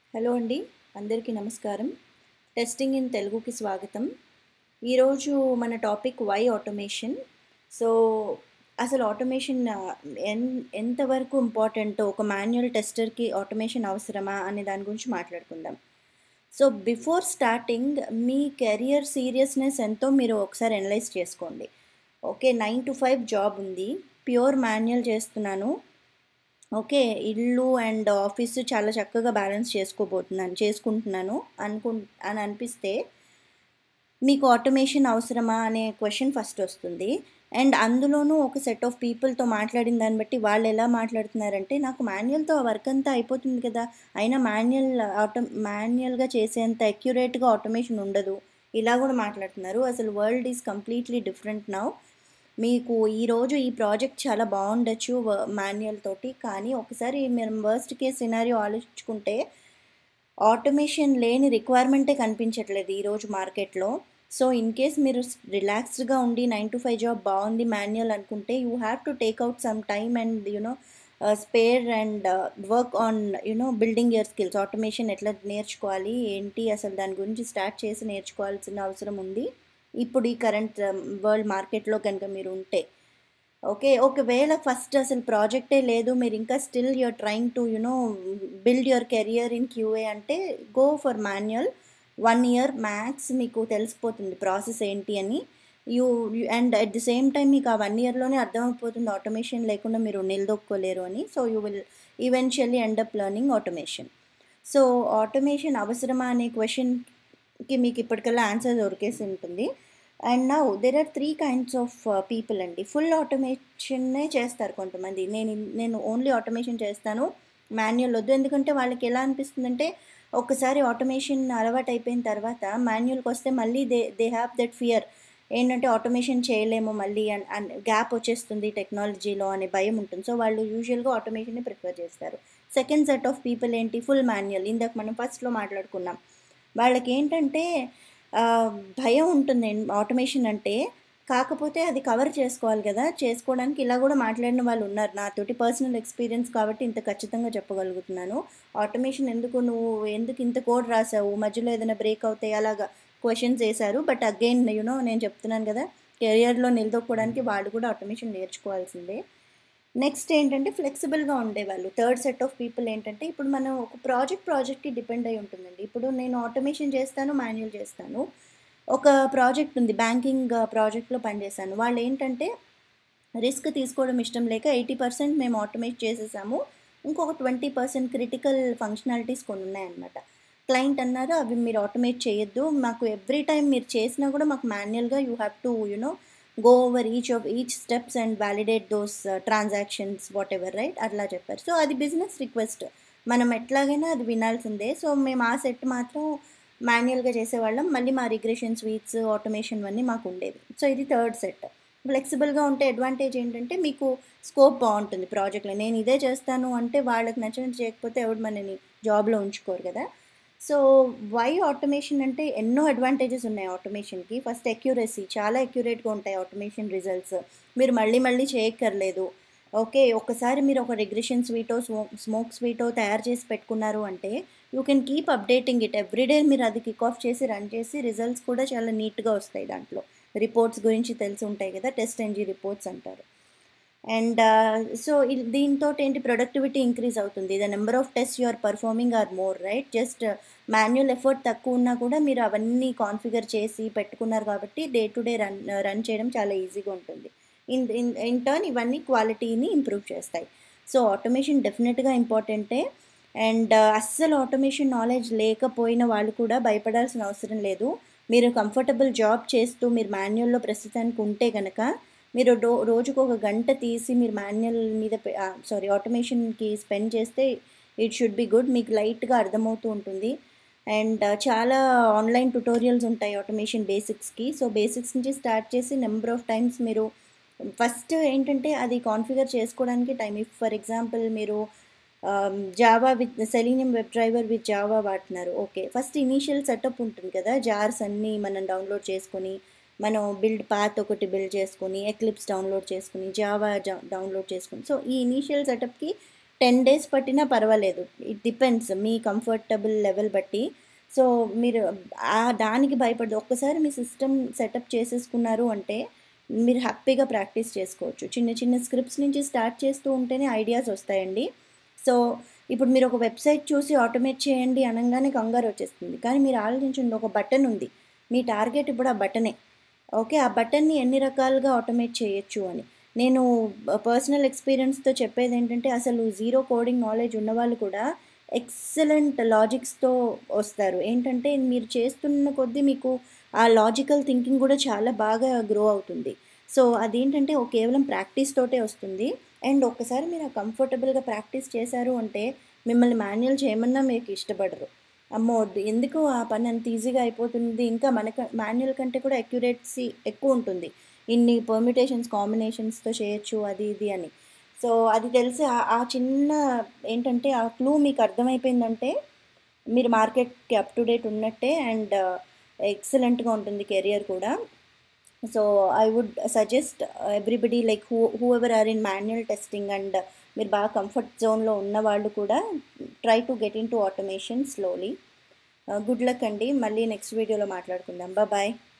hello అండి అందరికీ నమస్కారం టెస్టింగ్ ఇన్ తెలుగుకి స్వాగతం ఈరోజు మన టాపిక్ వై ఆటోమేషన్ సో అసలు ఆటోమేషన్ ఎన్ ఎంతవరకు ఇంపార్టెంట్ ఒక మాన్యువల్ టెస్టర్కి ఆటోమేషన్ అవసరమా అనే దాని గురించి మాట్లాడుకుందాం సో బిఫోర్ స్టార్టింగ్ మీ కెరియర్ సీరియస్నెస్ ఎంతో మీరు ఒకసారి అనలైజ్ చేసుకోండి okay nine to five job ఉంది ప్యూర్ మాన్యువల్ చేస్తున్నాను ఓకే ఇల్లు అండ్ ఆఫీస్ చాలా చక్కగా బ్యాలెన్స్ చేసుకోబోతున్నాను చేసుకుంటున్నాను అనుకు అని అనిపిస్తే మీకు ఆటోమేషన్ అవసరమా అనే క్వశ్చన్ ఫస్ట్ వస్తుంది అండ్ అందులోనూ ఒక సెట్ ఆఫ్ పీపుల్తో మాట్లాడిన దాన్ని బట్టి వాళ్ళు ఎలా మాట్లాడుతున్నారంటే నాకు మాన్యువల్తో ఆ వర్క్ అంతా అయిపోతుంది కదా అయినా మాన్యువల్ ఆటో మాన్యువల్గా చేసేంత అక్యురేట్గా ఆటోమేషన్ ఉండదు ఇలా కూడా మాట్లాడుతున్నారు అసలు world is completely different now మీకు ఈరోజు ఈ ప్రాజెక్ట్ చాలా బాగుండొచ్చు మాన్యువల్ తోటి కానీ ఒకసారి మీరు వర్స్ట్ కేస్ సినారియో ఆలోచించుకుంటే ఆటోమేషన్ లేని రిక్వైర్మెంటే కనిపించట్లేదు ఈరోజు మార్కెట్లో సో ఇన్ కేస్ మీరు రిలాక్స్డ్గా ఉండి నైన్ టు ఫైవ్ జాబ్ బాగుంది మాన్యువల్ అనుకుంటే you have to take out some time and you know spare and work on you know building your skills automation ఎట్లా నేర్చుకోవాలి ఏంటి అసలు దాని గురించి స్టార్ట్ చేసి నేర్చుకోవాల్సిన అవసరం ఉంది ఇప్పుడు ఈ కరెంట్ వరల్డ్ మార్కెట్లో కనుక మీరు ఉంటే ఓకే ఒకవేళ ఫస్ట్ అసలు ప్రాజెక్టే లేదు మీరు ఇంకా still you're trying to you know build your career in QA అంటే go for manual one year max మీకు తెలిసిపోతుంది ప్రాసెస్ ఏంటి అని you and at the same time మీకు ఆ వన్ ఇయర్లోనే అర్థమైపోతుంది ఆటోమేషన్ లేకుండా మీరు నిలదొక్కోలేరు అని so you will eventually end up learning automation so automation అవసరమా అనే క్వశ్చన్కి మీకు ఇప్పటికల్లా ఆన్సర్ దొరికేసి ఉంటుంది అండ్ నా there are three kinds of people అండి ఫుల్ ఆటోమేషన్నే చేస్తారు కొంతమంది నేను నేను ఓన్లీ ఆటోమేషన్ చేస్తాను మాన్యువల్ వద్దు ఎందుకంటే వాళ్ళకి ఎలా అనిపిస్తుందంటే ఒకసారి ఆటోమేషన్ అలవాటు అయిపోయిన తర్వాత మాన్యువల్కి వస్తే మళ్ళీ they they have that fear ఏంటంటే ఆటోమేషన్ చేయలేము మళ్ళీ అండ్ గ్యాప్ వచ్చేస్తుంది టెక్నాలజీలో అనే భయం ఉంటుంది సో వాళ్ళు యూజువల్గా ఆటోమేషన్ని ప్రిఫర్ చేస్తారు సెకండ్ సెట్ ఆఫ్ పీపుల్ ఏంటి ఫుల్ మాన్యువల్ ఇందాక మనం ఫస్ట్లో మాట్లాడుకున్నాం వాళ్ళకి ఏంటంటే భయం ఉంటుంది ఆటోమేషన్ అంటే కాకపోతే అది కవర్ చేసుకోవాలి కదా చేసుకోవడానికి ఇలా కూడా మాట్లాడిన వాళ్ళు ఉన్నారు నాతోటి పర్సనల్ ఎక్స్పీరియన్స్ కాబట్టి ఇంత ఖచ్చితంగా చెప్పగలుగుతున్నాను ఆటోమేషన్ ఎందుకు నువ్వు ఎందుకు ఇంత కోడ్ రాసావు మధ్యలో ఏదైనా బ్రేక్ అవుతాయి అలాగా క్వశ్చన్స్ వేశారు బట్ అగైన్ యూనో నేను చెప్తున్నాను కదా కెరియర్లో నిలదొక్కోవడానికి వాళ్ళు కూడా ఆటోమేషన్ నేర్చుకోవాల్సిందే నెక్స్ట్ ఏంటంటే ఫ్లెక్సిబుల్గా ఉండేవాళ్ళు థర్డ్ సెట్ ఆఫ్ పీపుల్ ఏంటంటే ఇప్పుడు మనం ఒక ప్రాజెక్ట్ ప్రాజెక్ట్కి డిపెండ్ అయి ఉంటుందండి ఇప్పుడు నేను ఆటోమేషన్ చేస్తాను మాన్యువల్ చేస్తాను ఒక ప్రాజెక్ట్ ఉంది బ్యాంకింగ్ ప్రాజెక్ట్లో పనిచేశాను వాళ్ళు ఏంటంటే రిస్క్ తీసుకోవడం ఇష్టం లేక ఎయిటీ పర్సెంట్ మేము ఆటోమేట్ చేసేసాము ఇంకొక ట్వంటీ పర్సెంట్ క్రిటికల్ ఫంక్షనాలిటీస్ కొన్ని ఉన్నాయన్నమాట క్లయింట్ అన్నారు అవి మీరు ఆటోమేట్ చేయొద్దు మాకు ఎవ్రీ టైం మీరు చేసినా కూడా మాకు మాన్యువల్గా you have to you know go over each of each steps and validate those transactions whatever right అట్లా చెప్పారు సో అది బిజినెస్ రిక్వెస్ట్ మనం ఎట్లాగైనా అది వినాల్సిందే సో మేము ఆ సెట్ మాత్రం మాన్యువల్గా చేసేవాళ్ళం మళ్ళీ మా రిగ్రెషన్ స్వీట్స్ ఆటోమేషన్ అన్నీ మాకు ఉండేవి సో ఇది థర్డ్ సెట్ ఫ్లెక్సిబుల్గా ఉంటే అడ్వాంటేజ్ ఏంటంటే మీకు స్కోప్ బాగుంటుంది ప్రాజెక్ట్లో నేను ఇదే చేస్తాను అంటే వాళ్ళకి నచ్చినట్టు చేయకపోతే ఎవడు మనని జాబ్లో ఉంచుకోరు కదా సో వై ఆటోమేషన్ అంటే ఎన్నో అడ్వాంటేజెస్ ఉన్నాయి ఆటోమేషన్కి ఫస్ట్ అక్యూరసీ చాలా అక్యురేట్గా ఉంటాయి ఆటోమేషన్ రిజల్ట్స్ మీరు మళ్ళీ మళ్ళీ చేయక్కర్లేదు ఓకే ఒకసారి మీరు ఒక రిగ్రెషన్ స్వీటో స్మోక్ స్వీటో తయారు చేసి పెట్టుకున్నారు అంటే you can keep updating it everyday మీరు అది కిక్ ఆఫ్ చేసి రన్ చేసి రిజల్ట్స్ కూడా చాలా నీట్గా వస్తాయి దాంట్లో రిపోర్ట్స్ గురించి తెలిసి ఉంటాయి కదా టెస్ట్ ఎన్జీ రిపోర్ట్స్ అంటారు అండ్ సో దీంతో ఏంటి ప్రొడక్టివిటీ ఇంక్రీజ్ అవుతుంది the number of test you are performing are more right just manual effort తక్కువ ఉన్నా కూడా మీరు అవన్నీ కాన్ఫిగర్ చేసి పెట్టుకున్నారు కాబట్టి day to day run run చేయడం చాలా ఈజీగా ఉంటుంది ఇన్ ఇన్ ఇన్ టర్న్ ఇవన్నీ క్వాలిటీని ఇంప్రూవ్ చేస్తాయి సో ఆటోమేషన్ డెఫినెట్గా ఇంపార్టెంటే అండ్ అస్సలు ఆటోమేషన్ నాలెడ్జ్ లేకపోయిన వాళ్ళు కూడా భయపడాల్సిన అవసరం లేదు మీరు కంఫర్టబుల్ జాబ్ చేస్తూ మీరు మాన్యువల్లో ప్రస్తుతానికి ఉంటే కనుక మీరు రో రోజుకు ఒక గంట తీసి మీరు మాన్యువల్ మీద సారీ ఆటోమేషన్కి స్పెండ్ చేస్తే ఇట్ షుడ్ బి గుడ్ మీకు లైట్గా అర్థమవుతూ ఉంటుంది అండ్ చాలా ఆన్లైన్ ట్యుటోరియల్స్ ఉంటాయి ఆటోమేషన్ బేసిక్స్కి సో బేసిక్స్ నుంచి స్టార్ట్ చేసి నెంబర్ ఆఫ్ టైమ్స్ మీరు ఫస్ట్ ఏంటంటే అది కాన్ఫిగర్ చేసుకోవడానికి టైం ఇఫ్ ఫర్ ఎగ్జాంపుల్ మీరు Java with Selenium web driver with Java వాడుతున్నారు ఓకే ఫస్ట్ ఇనీషియల్ సెటప్ ఉంటుంది కదా జార్స్ అన్నీ మనం డౌన్లోడ్ చేసుకొని మనం బిల్డ్ పాత్ ఒకటి బిల్డ్ చేసుకొని ఎక్లిప్స్ డౌన్లోడ్ చేసుకుని జావా డౌన్లోడ్ చేసుకుని సో ఈ ఇనీషియల్ సెటప్కి టెన్ డేస్ పట్టినా పర్వాలేదు ఇట్ డిపెండ్స్ మీ కంఫర్టబుల్ లెవెల్ బట్టి సో మీరు ఆ దానికి భయపడదు ఒక్కసారి మీ సిస్టమ్ సెటప్ చేసేసుకున్నారు అంటే మీరు హ్యాపీగా ప్రాక్టీస్ చేసుకోవచ్చు చిన్న చిన్న స్క్రిప్ట్స్ నుంచి స్టార్ట్ చేస్తూ ఉంటేనే ఐడియాస్ వస్తాయండి సో ఇప్పుడు మీరు ఒక వెబ్సైట్ చూసి ఆటోమేట్ చేయండి అనగానే కంగారు వచ్చేస్తుంది కానీ మీరు ఆలోచించండి ఒక బటన్ ఉంది మీ టార్గెట్ ఇప్పుడు ఆ బటనే ఓకే ఆ బటన్ని ఎన్ని రకాలుగా ఆటోమేట్ చేయొచ్చు అని నేను పర్సనల్ ఎక్స్పీరియన్స్తో చెప్పేది ఏంటంటే అసలు జీరో కోడింగ్ నాలెడ్జ్ ఉన్నవాళ్ళు కూడా ఎక్సలెంట్ లాజిక్స్తో వస్తారు ఏంటంటే మీరు చేస్తున్న కొద్దీ మీకు ఆ లాజికల్ థింకింగ్ కూడా చాలా బాగా గ్రో అవుతుంది సో అదేంటంటే ఓ కేవలం ప్రాక్టీస్ తోటే వస్తుంది అండ్ ఒక్కసారి మీరు ఆ కంఫర్టబుల్గా ప్రాక్టీస్ చేశారు అంటే మిమ్మల్ని మాన్యువల్ చేయమన్నా మీకు ఇష్టపడరు అమ్మో వద్దు ఎందుకు ఆ పని అంత ఈజీగా అయిపోతుంది ఇంకా మనక మాన్యువల్ కంటే కూడా అక్యురేట్సీ ఎక్కువ ఉంటుంది ఇన్ని పర్మిటేషన్స్ కాంబినేషన్స్తో చేయొచ్చు అది ఇది అని సో అది తెలిసి ఆ- ఆ చిన్న ఏంటంటే ఆ క్లూ మీకు అర్థమైపోయిందంటే మీరు మార్కెట్కి అప్ టు డేట్ ఉన్నట్టే అండ్ ఎక్సలెంట్గా ఉంటుంది కెరియర్ కూడా so I would suggest everybody like who whoever are in manual testing and మీరు బాగా కంఫర్ట్ జోన్లో ఉన్న వాళ్ళు కూడా try to get in to automation slowly good luck అండి మళ్ళీ నెక్స్ట్ వీడియోలో మాట్లాడుకుందాం బాయ్